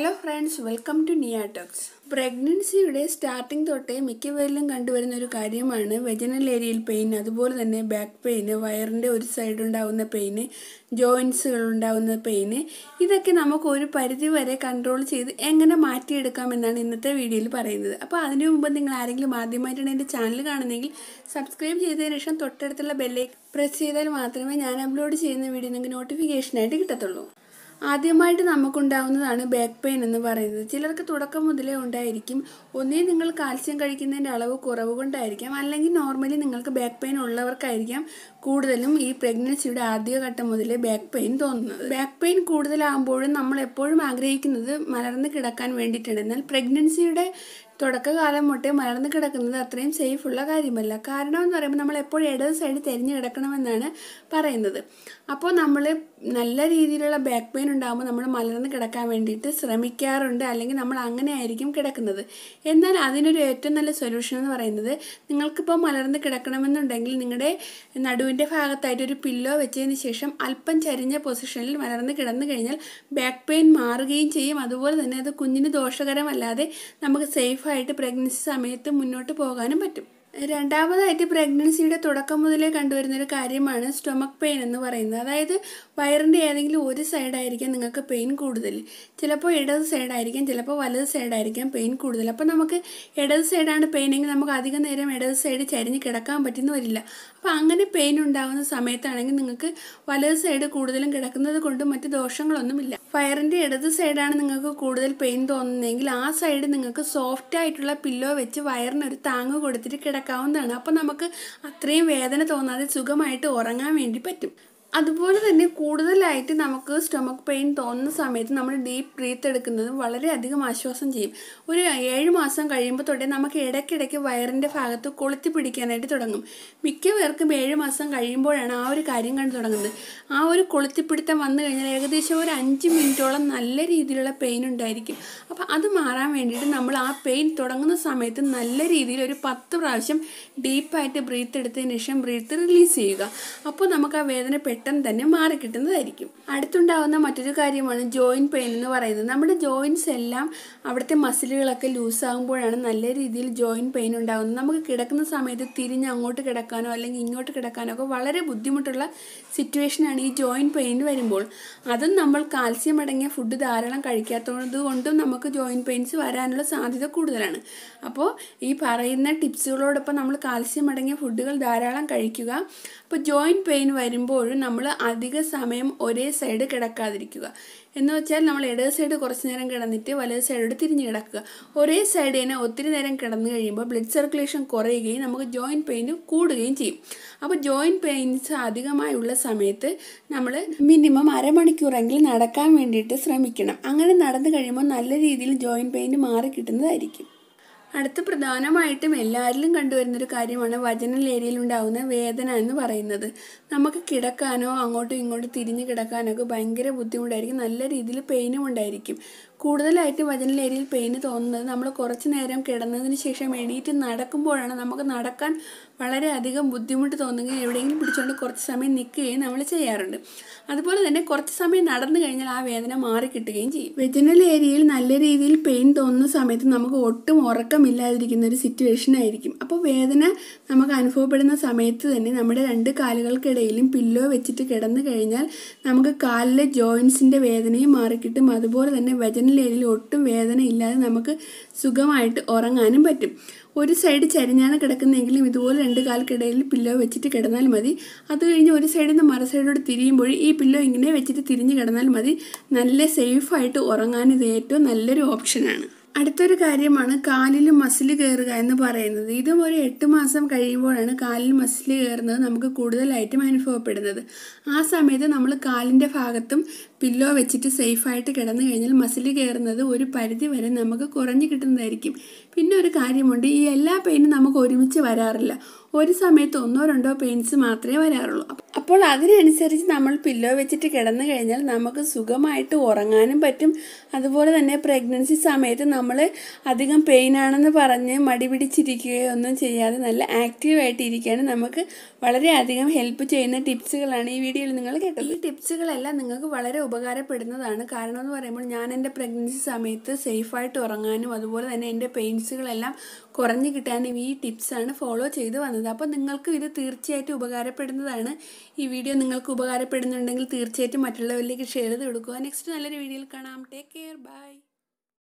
hello friends welcome to നിയാടോക്സ് പ്രഗ്നൻസിയുടെ starting തൊട്ടേ മിക്കവരിലും കണ്ടുവരുന്ന ഒരു കാര്യമാണ് വെജനൽ ഏരിയയിൽ പെയിൻ അതുപോലെ തന്നെ ബാക്ക് പെയിന് വയറിൻ്റെ ഒരു സൈഡ് ഉണ്ടാകുന്ന പെയിന് ജോയിൻസുകൾ ഉണ്ടാകുന്ന പെയിന് ഇതൊക്കെ നമുക്ക് ഒരു പരിധി വരെ കൺട്രോൾ ചെയ്ത് എങ്ങനെ മാറ്റിയെടുക്കാമെന്നാണ് ഇന്നത്തെ വീഡിയോയിൽ പറയുന്നത് അപ്പോൾ അതിനു മുമ്പ് നിങ്ങൾ ആരെങ്കിലും ആദ്യമായിട്ടാണ് എൻ്റെ ചാനൽ കാണുന്നതെങ്കിൽ സബ്സ്ക്രൈബ് ചെയ്തതിന് ശേഷം തൊട്ടടുത്തുള്ള ബെല്ലേക്ക് പ്രസ് ചെയ്താൽ മാത്രമേ ഞാൻ അപ്ലോഡ് ചെയ്യുന്ന വീഡിയോ നിങ്ങൾക്ക് നോട്ടിഫിക്കേഷനായിട്ട് കിട്ടത്തുള്ളൂ ആദ്യമായിട്ട് നമുക്കുണ്ടാവുന്നതാണ് ബാക്ക് പെയിൻ എന്ന് പറയുന്നത് ചിലർക്ക് തുടക്കം മുതലേ ഉണ്ടായിരിക്കും ഒന്നേ നിങ്ങൾ കാൽസ്യം കഴിക്കുന്നതിൻ്റെ അളവ് കുറവ് കൊണ്ടായിരിക്കാം അല്ലെങ്കിൽ നോർമലി നിങ്ങൾക്ക് ബാക്ക് പെയിൻ ഉള്ളവർക്കായിരിക്കാം കൂടുതലും ഈ പ്രഗ്നൻസിയുടെ ആദ്യഘട്ടം മുതലേ ബാക്ക് പെയിൻ തോന്നുന്നത് ബാക്ക് പെയിൻ കൂടുതലാകുമ്പോഴും നമ്മൾ എപ്പോഴും ആഗ്രഹിക്കുന്നത് മലർന്ന് കിടക്കാൻ വേണ്ടിയിട്ടാണ് എന്നാൽ പ്രഗ്നൻസിയുടെ തുടക്കകാലം തൊട്ടേ മലർന്ന് കിടക്കുന്നത് അത്രയും സേഫ് ഉള്ള കാര്യമല്ല കാരണം എന്ന് പറയുമ്പോൾ നമ്മൾ എപ്പോഴും ഇടത് സൈഡ് തിരിഞ്ഞു കിടക്കണമെന്നാണ് പറയുന്നത് അപ്പോൾ നമ്മൾ നല്ല രീതിയിലുള്ള ബാക്ക് പെയിൻ ഉണ്ടാകുമ്പോൾ നമ്മൾ മലർന്ന് കിടക്കാൻ വേണ്ടിയിട്ട് ശ്രമിക്കാറുണ്ട് അല്ലെങ്കിൽ നമ്മൾ അങ്ങനെ ആയിരിക്കും കിടക്കുന്നത് എന്നാൽ അതിനൊരു ഏറ്റവും നല്ല സൊല്യൂഷൻ എന്ന് പറയുന്നത് നിങ്ങൾക്കിപ്പോൾ മലർന്ന് കിടക്കണമെന്നുണ്ടെങ്കിൽ നിങ്ങളുടെ നടുവിൻ്റെ ഭാഗത്തായിട്ട് ഒരു പില്ലോ വെച്ചതിന് ശേഷം അല്പം ചരിഞ്ഞ പൊസിഷനിൽ മലർന്ന് കിടന്നു കഴിഞ്ഞാൽ ബാക്ക് പെയിൻ മാറുകയും ചെയ്യും അതുപോലെ തന്നെ അത് കുഞ്ഞിന് ദോഷകരമല്ലാതെ നമുക്ക് സേഫായിട്ട് പ്രഗ്നൻസി സമയത്ത് മുന്നോട്ട് പോകാനും പറ്റും രണ്ടാമതായിട്ട് പ്രഗ്നൻസിയുടെ തുടക്കം മുതലേ കണ്ടുവരുന്ന ഒരു കാര്യമാണ് സ്റ്റൊമക് പെയിൻ എന്ന് പറയുന്നത് അതായത് വയറിൻ്റെ ഏതെങ്കിലും ഒരു സൈഡായിരിക്കാം നിങ്ങൾക്ക് പെയിൻ കൂടുതൽ ചിലപ്പോൾ ഇടത് സൈഡായിരിക്കാം ചിലപ്പോൾ വലത് സൈഡായിരിക്കാം പെയിൻ കൂടുതൽ അപ്പോൾ നമുക്ക് ഇടത് സൈഡാണ് പെയിനെങ്കിൽ നമുക്ക് അധികം നേരം ഇടത് സൈഡ് ചരിഞ്ഞ് കിടക്കാൻ പറ്റുന്ന വരില്ല അപ്പോൾ അങ്ങനെ പെയിൻ ഉണ്ടാകുന്ന സമയത്താണെങ്കിൽ നിങ്ങൾക്ക് വലത് സൈഡ് കൂടുതലും കിടക്കുന്നത് കൊണ്ട് മറ്റ് ദോഷങ്ങളൊന്നുമില്ല വയറിൻ്റെ ഇടത് സൈഡാണ് നിങ്ങൾക്ക് കൂടുതൽ പെയിൻ തോന്നുന്നതെങ്കിൽ ആ സൈഡ് നിങ്ങൾക്ക് സോഫ്റ്റ് ആയിട്ടുള്ള പില്ലോ വെച്ച് വയറിനൊരു താങ്ങ് കൊടുത്തിട്ട് കിടക്കാവുന്നതാണ് അപ്പോൾ നമുക്ക് അത്രയും വേദന തോന്നാതെ സുഖമായിട്ട് ഉറങ്ങാൻ വേണ്ടി പറ്റും അതുപോലെ തന്നെ കൂടുതലായിട്ട് നമുക്ക് സ്റ്റൊമക് പെയിൻ തോന്നുന്ന സമയത്ത് നമ്മൾ ഡീപ്പ് ബ്രീത്ത് എടുക്കുന്നത് വളരെയധികം ആശ്വാസം ചെയ്യും ഒരു ഏഴ് മാസം കഴിയുമ്പോൾ തൊട്ടേ നമുക്ക് ഇടയ്ക്കിടയ്ക്ക് വയറിൻ്റെ ഭാഗത്ത് കൊളുത്തി പിടിക്കാനായിട്ട് തുടങ്ങും മിക്ക പേർക്കും ഏഴ് മാസം കഴിയുമ്പോഴാണ് ആ ഒരു കാര്യം കണ്ടു തുടങ്ങുന്നത് ആ ഒരു കൊളുത്തിപ്പിടുത്തം വന്നു കഴിഞ്ഞാൽ ഏകദേശം ഒരു അഞ്ച് മിനിറ്റോളം നല്ല രീതിയിലുള്ള പെയിൻ ഉണ്ടായിരിക്കും അപ്പോൾ അത് മാറാൻ വേണ്ടിയിട്ട് നമ്മൾ ആ പെയിൻ തുടങ്ങുന്ന സമയത്ത് നല്ല രീതിയിൽ ഒരു പത്ത് പ്രാവശ്യം ഡീപ്പായിട്ട് ബ്രീത്ത് എടുത്തതിന് ശേഷം ബ്രീത്ത് റിലീസ് ചെയ്യുക അപ്പോൾ നമുക്ക് ആ വേദന പെട്ടെന്ന് തന്നെ മാറി കിട്ടുന്നതായിരിക്കും അടുത്തുണ്ടാകുന്ന മറ്റൊരു കാര്യമാണ് ജോയിൻറ്റ് പെയിൻ എന്ന് പറയുന്നത് നമ്മുടെ ജോയിൻറ്റ്സ് എല്ലാം അവിടുത്തെ മസിലുകളൊക്കെ ലൂസാകുമ്പോഴാണ് നല്ല രീതിയിൽ ജോയിൻറ്റ് പെയിൻ ഉണ്ടാകുന്നത് നമുക്ക് കിടക്കുന്ന സമയത്ത് തിരിഞ്ഞ് അങ്ങോട്ട് കിടക്കാനോ അല്ലെങ്കിൽ ഇങ്ങോട്ട് കിടക്കാനോ ഒക്കെ വളരെ ബുദ്ധിമുട്ടുള്ള സിറ്റുവേഷനാണ് ഈ ജോയിൻറ്റ് പെയിൻ വരുമ്പോൾ അതും നമ്മൾ കാൽസ്യം അടങ്ങിയ ഫുഡ് ധാരാളം കഴിക്കാത്തത് കൊണ്ടും നമുക്ക് ജോയിൻറ്റ് പെയിൻസ് വരാനുള്ള സാധ്യത കൂടുതലാണ് അപ്പോൾ ഈ പറയുന്ന ടിപ്സുകളോടൊപ്പം നമ്മൾ കാൽസ്യം അടങ്ങിയ ഫുഡുകൾ ധാരാളം കഴിക്കുക അപ്പോൾ ജോയിൻറ്റ് പെയിൻ വരുമ്പോഴും നമ്മൾ അധിക സമയം ഒരേ സൈഡ് കിടക്കാതിരിക്കുക എന്ന് വെച്ചാൽ നമ്മൾ ഇടത് സൈഡ് കുറച്ച് നേരം കിടന്നിട്ട് വലത് സൈഡോട് തിരിഞ്ഞ് കിടക്കുക ഒരേ സൈഡ് തന്നെ ഒത്തിരി നേരം കിടന്നു കഴിയുമ്പോൾ ബ്ലഡ് സർക്കുലേഷൻ കുറയുകയും നമുക്ക് ജോയിൻറ്റ് പെയിൻ കൂടുകയും ചെയ്യും അപ്പോൾ ജോയിൻറ്റ് പെയിൻസ് അധികമായുള്ള സമയത്ത് നമ്മൾ മിനിമം അരമണിക്കൂറെങ്കിലും നടക്കാൻ വേണ്ടിയിട്ട് ശ്രമിക്കണം അങ്ങനെ നടന്നു കഴിയുമ്പോൾ നല്ല രീതിയിൽ ജോയിൻറ്റ് പെയിൻ മാറി കിട്ടുന്നതായിരിക്കും അടുത്ത പ്രധാനമായിട്ടും എല്ലാവരിലും കണ്ടുവരുന്നൊരു കാര്യമാണ് വജനൽ ഏരിയയിൽ ഉണ്ടാകുന്ന വേദന എന്ന് പറയുന്നത് നമുക്ക് കിടക്കാനോ അങ്ങോട്ടും ഇങ്ങോട്ടും തിരിഞ്ഞ് കിടക്കാനോ ഒക്കെ ഭയങ്കര ബുദ്ധിമുട്ടായിരിക്കും നല്ല രീതിയിൽ പെയിനും ഉണ്ടായിരിക്കും കൂടുതലായിട്ട് വജനൽ ഏരിയയിൽ പെയിന് തോന്നുന്നത് നമ്മൾ കുറച്ച് നേരം കിടന്നതിന് ശേഷം എണീറ്റ് നടക്കുമ്പോഴാണ് നമുക്ക് നടക്കാൻ വളരെയധികം ബുദ്ധിമുട്ട് തോന്നുകയും എവിടെയെങ്കിലും പിടിച്ചുകൊണ്ട് കുറച്ച് സമയം നിൽക്കുകയും നമ്മൾ ചെയ്യാറുണ്ട് അതുപോലെ തന്നെ കുറച്ച് സമയം നടന്നു കഴിഞ്ഞാൽ ആ വേദന മാറി കിട്ടുകയും ചെയ്യും വെജനൽ ഏരിയയിൽ നല്ല രീതിയിൽ പെയിൻ തോന്നുന്ന സമയത്ത് നമുക്ക് ഒട്ടും ഉറക്കമില്ലാതിരിക്കുന്ന ഒരു സിറ്റുവേഷൻ ആയിരിക്കും അപ്പോൾ വേദന നമുക്ക് അനുഭവപ്പെടുന്ന സമയത്ത് തന്നെ നമ്മുടെ രണ്ട് കാലുകൾക്കിടയിലും പില്ലോ വെച്ചിട്ട് കിടന്നു കഴിഞ്ഞാൽ നമുക്ക് കാലിലെ ജോയിൻസിൻ്റെ വേദനയും മാറിക്കിട്ടും അതുപോലെ തന്നെ വെജനൽ ഏരിയയിൽ ഒട്ടും വേദന ഇല്ലാതെ നമുക്ക് സുഖമായിട്ട് ഉറങ്ങാനും പറ്റും ഒരു സൈഡ് ചരിഞ്ഞാണ് കിടക്കുന്നതെങ്കിലും ഇതുപോലെ രണ്ട് കാൽക്കിടയിൽ പില്ലോ വെച്ചിട്ട് കിടന്നാൽ മതി അത് കഴിഞ്ഞ് ഒരു സൈഡിൽ നിന്ന് മറു സൈഡോട് തിരിയുമ്പോൾ ഈ പില്ലോ ഇങ്ങനെ വെച്ചിട്ട് തിരിഞ്ഞ് കിടന്നാൽ മതി നല്ല സേഫായിട്ട് ഉറങ്ങാൻ ഇത് ഏറ്റവും നല്ലൊരു ഓപ്ഷനാണ് അടുത്തൊരു കാര്യമാണ് കാലിൽ മസിൽ കയറുക എന്ന് പറയുന്നത് ഇതും ഒരു എട്ട് മാസം കഴിയുമ്പോഴാണ് കാലിൽ മസിൽ കയറുന്നത് നമുക്ക് കൂടുതലായിട്ടും അനുഭവപ്പെടുന്നത് ആ സമയത്ത് നമ്മൾ കാലിൻ്റെ ഭാഗത്തും പില്ലോ വെച്ചിട്ട് സേഫായിട്ട് കിടന്നു കഴിഞ്ഞാൽ മസിൽ കയറുന്നത് ഒരു പരിധി വരെ നമുക്ക് കുറഞ്ഞു കിട്ടുന്നതായിരിക്കും പിന്നെ ഒരു കാര്യമുണ്ട് ഈ എല്ലാ പെയിനും നമുക്ക് ഒരുമിച്ച് വരാറില്ല ഒരു സമയത്ത് ഒന്നോ രണ്ടോ പെയിൻസ് മാത്രമേ വരാറുള്ളൂ അപ്പോൾ അതിനനുസരിച്ച് നമ്മൾ പില്ലോ വെച്ചിട്ട് കിടന്നു കഴിഞ്ഞാൽ നമുക്ക് സുഖമായിട്ട് ഉറങ്ങാനും പറ്റും അതുപോലെ തന്നെ പ്രഗ്നൻസി സമയത്ത് നമ്മൾ അധികം പെയിൻ ആണെന്ന് പറഞ്ഞ് മടി പിടിച്ചിരിക്കുകയോ ഒന്നും ചെയ്യാതെ നല്ല ആക്റ്റീവായിട്ട് ഇരിക്കാനും നമുക്ക് വളരെയധികം ഹെൽപ്പ് ചെയ്യുന്ന ടിപ്സുകളാണ് ഈ വീഡിയോയിൽ നിങ്ങൾ കേട്ടത് ഈ ടിപ്സുകളെല്ലാം നിങ്ങൾക്ക് വളരെ ഉപകാരപ്പെടുന്നതാണ് കാരണം എന്ന് പറയുമ്പോൾ ഞാൻ എൻ്റെ പ്രഗ്നൻസി സമയത്ത് സേഫായിട്ട് ഉറങ്ങാനും അതുപോലെ തന്നെ എൻ്റെ പെയിൻസുകളെല്ലാം കുറഞ്ഞു കിട്ടാനും ഈ ടിപ്സാണ് ഫോളോ ചെയ്ത് വന്നത് അപ്പോൾ നിങ്ങൾക്കും ഇത് തീർച്ചയായിട്ടും ഉപകാരപ്പെടുന്നതാണ് ഈ വീഡിയോ നിങ്ങൾക്ക് ഉപകാരപ്പെടുന്നുണ്ടെങ്കിൽ തീർച്ചയായിട്ടും മറ്റുള്ളവരിലേക്ക് ഷെയർ ചെയ്ത് കൊടുക്കുക നെക്സ്റ്റ് നല്ലൊരു വീഡിയോയിൽ കാണാം ടേക്ക് കെയർ ബൈ